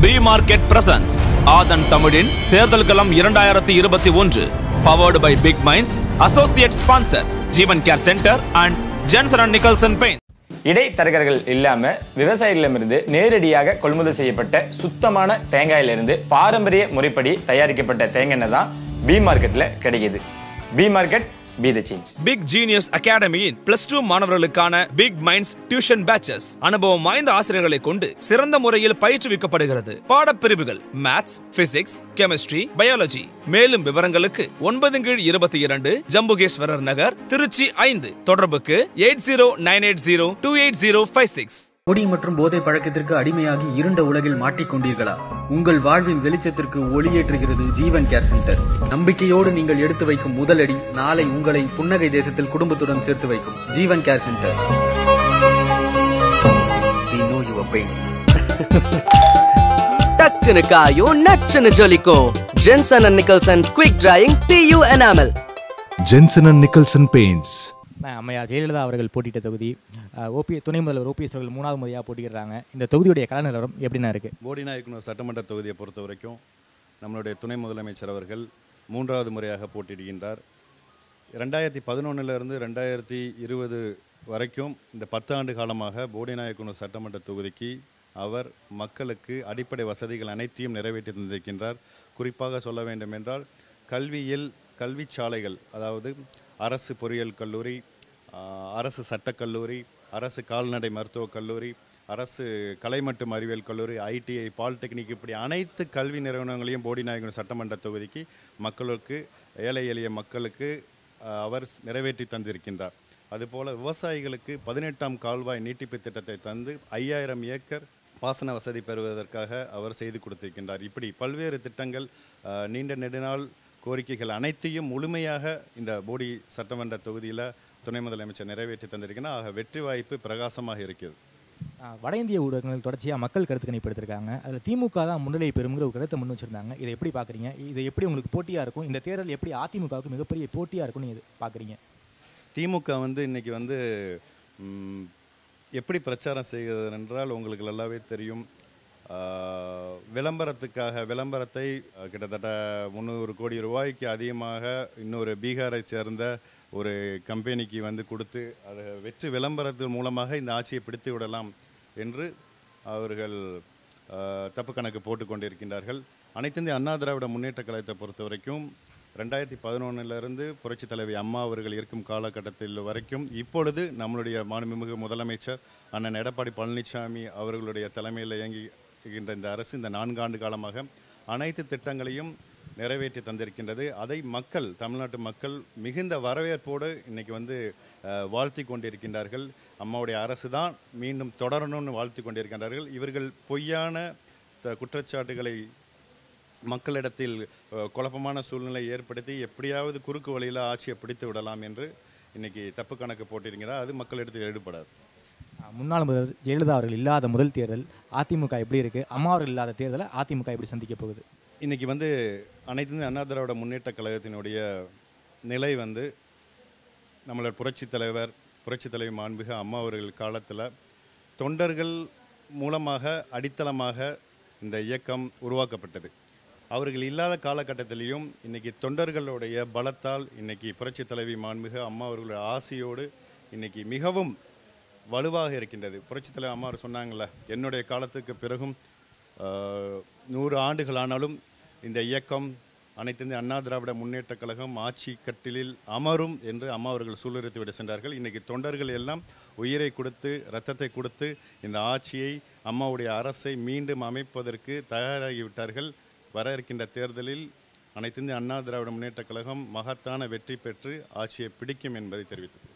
B market presence ஆதன் தமிழின் தேர்தல் களம் இரண்டாயிரத்தி இருபத்தி ஒன்று powered by big minds associate sponsor Jeevan care centre and Jensen and Nicholson paint இடைத்தரகர்கள் இல்லாம விவசாயிகளிடமிருந்து நேரடியாக கொள்முதல் செய்யப்பட்ட சுத்தமான தேங்காயிலிருந்து பாரம்பரிய முறைப்படி தயாரிக்கப்பட்ட தேங்காய் எண்ணெய் தான் பி மார்க்கெட்ல கிடைக்குது B market be the change big genius அகாடமியின் பிளஸ் டூ மாணவர்களுக்கான பிக் மைண்ட்ஸ் டியூஷன் பேச்சஸ் அனுபவம் வாய்ந்த ஆசிரியர்களை கொண்டு சிறந்த முறையில் பயிற்றுவிக்கப்படுகிறது பாடப்பிரிவுகள் மேத்ஸ் பிசிக்ஸ் கெமிஸ்ட்ரி பயாலஜி மேலும் விவரங்களுக்கு ஒன்பது கீழ் இருபத்தி இரண்டு ஜம்புகேஸ்வரர் நகர் திருச்சி ஐந்து தொடர்புக்கு eight zero nine eight zero two eight zero five six குடி மற்றும் போதை பழக்கத்திற்கு அடிமையாகி இருண்ட உலகில் மாட்டிக்கொண்டீர்களா உங்கள் வாழ்வின் வெளிச்சத்திற்கு ஒளியேற்றுகிறது ஜீவன் கேர் சென்டர் நம்பிக்கையோடு நீங்கள் எடுத்து வைக்கும் முதலடி நாளை உங்களை புன்னகை தேசத்தில் குடும்பத்துடன் சேர்த்து வைக்கும் Jeevan care centre We know your pain. டக்குனு காயும் நச்சுன்னு ஜொலிக்கும் Jensen and Nicholson quick drying PU enamel Jensen and Nicholson Paints. நான் அம்மையார் ஜெயலலிதா அவர்கள் போட்டியிட்ட தொகுதி ஓபி துணை முதல்வர் ஓபிஎஸ் அவர்கள் மூணாவது முறையாக போட்டியிடுறாங்க இந்த தொகுதியுடைய கல நிலவரம் எப்படிண்ணா இருக்கு போடிநாயக்கனூர் சட்டமன்ற தொகுதியை பொறுத்த வரைக்கும் நம்மளுடைய துணை முதலமைச்சர் அவர்கள் மூன்றாவது முறையாக போட்டியிடுகின்றார் ரெண்டாயிரத்தி பதினொன்னுலேருந்து ரெண்டாயிரத்தி இருபது வரைக்கும் இந்த பத்து ஆண்டு காலமாக போடிநாயக்கனூர் சட்டமன்ற தொகுதிக்கு அவர் மக்களுக்கு அடிப்படை வசதிகள் அனைத்தையும் நிறைவேற்றி தந்திருக்கின்றார் குறிப்பாக சொல்ல வேண்டும் என்றால் கல்வியில் கல்வி சாலைகள் அதாவது அரசு பொறியியல் கல்லூரி ஆஹ், அரசு சட்டக்கல்லூரி அரசு கால்நடை மருத்துவக் கல்லூரி அரசு கலை மற்றும் அறிவியல் கல்லூரி ஐடிஐ பாலிடெக்னிக் இப்படி அனைத்து கல்வி நிறுவனங்களையும் போடிநாயகன் சட்டமன்ற தொகுதிக்கு மக்களுக்கு ஏழை எளிய மக்களுக்கு ஆஹ், அவர் நிறைவேற்றி தந்திருக்கின்றார் அதுபோல விவசாயிகளுக்கு பதினெட்டாம் கால்வாய் நீட்டிப்பு திட்டத்தை தந்து ஐயாயிரம் ஏக்கர் பாசன வசதி பெறுவதற்காக அவர் செய்து கொடுத்திருக்கின்றார் இப்படி பல்வேறு திட்டங்கள் ஆஹ், நீண்ட நெடுநாள் கோரிக்கைகள் அனைத்தையும் முழுமையாக இந்த போடி சட்டமன்ற தொகுதியில் துணை முதலமைச்சர் நிறைவேற்றி தந்திருக்கிறார் ஆக வெற்றி வாய்ப்பு பிரகாசமாக இருக்கிறது ஆஹ் வட இந்திய ஊடகங்கள் தொடர்ச்சியாக மக்கள் கருத்து கணிப்படுத்திருக்காங்க அதில் திமுக தான் முன்னிலை பெறுங்கிற ஒரு கருத்தை முன் வச்சிருந்தாங்க இதை எப்படி பார்க்குறீங்க இது எப்படி உங்களுக்கு போட்டியாக இருக்கும் இந்த தேர்தல் எப்படி அதிமுகவுக்கு மிகப்பெரிய போட்டியாக இருக்கும்னு இது பார்க்குறீங்க திமுக வந்து இன்னைக்கு வந்து ம், எப்படி பிரச்சாரம் செய்கிறது என்றால் உங்களுக்கு நல்லாவே தெரியும் ஆஹ், விளம்பரத்துக்காக விளம்பரத்தை அஹ், கிட்டத்தட்ட முந்நூறு கோடி ரூபாய்க்கு அதிகமாக இன்னொரு பீகாரை சேர்ந்த ஒரு கம்பெனிக்கு வந்து கொடுத்து அது வெற்றி விளம்பரத்தின் மூலமாக இந்த ஆட்சியை பிடித்து விடலாம் என்று அவர்கள் ஆஹ், தப்பு கணக்கு போட்டு கொண்டிருக்கின்றார்கள் அனைத்து இந்திய அண்ணா திராவிட முன்னேற்ற கழகத்தை பொறுத்த வரைக்கும் ரெண்டாயிரத்தி பதினொன்றிலிருந்து புரட்சித் தலைவி அம்மா அவர்கள் இருக்கும் காலகட்டத்தில் வரைக்கும் இப்பொழுது நம்மளுடைய மாண்புமிகு முதலமைச்சர் அண்ணன் எடப்பாடி பழனிசாமி அவர்களுடைய தலைமையில் இயங்குகின்ற இந்த அரசு இந்த நான்காண்டு காலமாக அனைத்து திட்டங்களையும் நிறைவேற்றி தந்திருக்கின்றது அதை மக்கள் தமிழ்நாட்டு மக்கள் மிகுந்த வரவேற்போடு இன்னைக்கு வந்து அஹ், வாழ்த்தி கொண்டிருக்கின்றார்கள் அம்மாவுடைய அரசு தான் மீண்டும் தொடரணும்னு வாழ்த்தி கொண்டிருக்கின்றார்கள் இவர்கள் பொய்யான த- குற்றச்சாட்டுகளை மக்களிடத்தில் அஹ், குழப்பமான சூழ்நிலை ஏற்படுத்தி எப்படியாவது குறுக்கு வழியில் ஆட்சியை பிடித்து விடலாம் என்று இன்னைக்கு தப்பு கணக்கு போட்டிருக்கிறார் அது மக்களிடத்தில் ஈடுபடாது ஆஹ் முன்னாள் முதல்வர் ஜெயலலிதா அவர்கள் இல்லாத முதல் தேர்தல் அதிமுக எப்படி இருக்கு அம்மா அவர்கள் இல்லாத தேர்தலை அதிமுக எப்படி சந்திக்க போகுது இன்னைக்கு வந்து அனைத்து இந்திய அண்ணா திராவிட முன்னேற்ற கழகத்தினுடைய நிலை வந்து நம்மளோட புரட்சித் தலைவர் புரட்சித் தலைவி மாண்புக அம்மா அவர்கள் காலத்தில் தொண்டர்கள் மூலமாக அடித்தளமாக இந்த இயக்கம் உருவாக்கப்பட்டது அவர்கள் இல்லாத காலகட்டத்திலையும் இன்னைக்கு தொண்டர்களுடைய பலத்தால் இன்னைக்கு புரட்சித் தலைவி மாண்புக அம்மா அவர்களுடைய ஆசையோடு இன்னைக்கு மிகவும் வலுவாக இருக்கின்றது புரட்சித் தலைவர் அம்மா அவர் சொன்னாங்கல்ல என்னுடைய காலத்துக்கு பிறகும் ஆஹ், நூறு ஆண்டுகள் ஆனாலும் இந்த இயக்கம் அனைத்து இந்திய அண்ணா திராவிட முன்னேற்ற கழகம் ஆட்சி கட்டிலில் அமரும் என்று அம்மா அவர்கள் சூளுரைத்து விட சென்றார்கள் இன்னைக்கு தொண்டர்கள் எல்லாம் உயிரை கொடுத்து இரத்தத்தை கொடுத்து இந்த ஆட்சியை அம்மாவுடைய அரசை மீண்டும் அமைப்பதற்கு தயாராகிவிட்டார்கள் வர இருக்கின்ற தேர்தலில் அனைத்து இந்திய அண்ணா திராவிட முன்னேற்ற கழகம் மகத்தான வெற்றி பெற்று ஆட்சியை பிடிக்கும் என்பதை தெரிவித்தது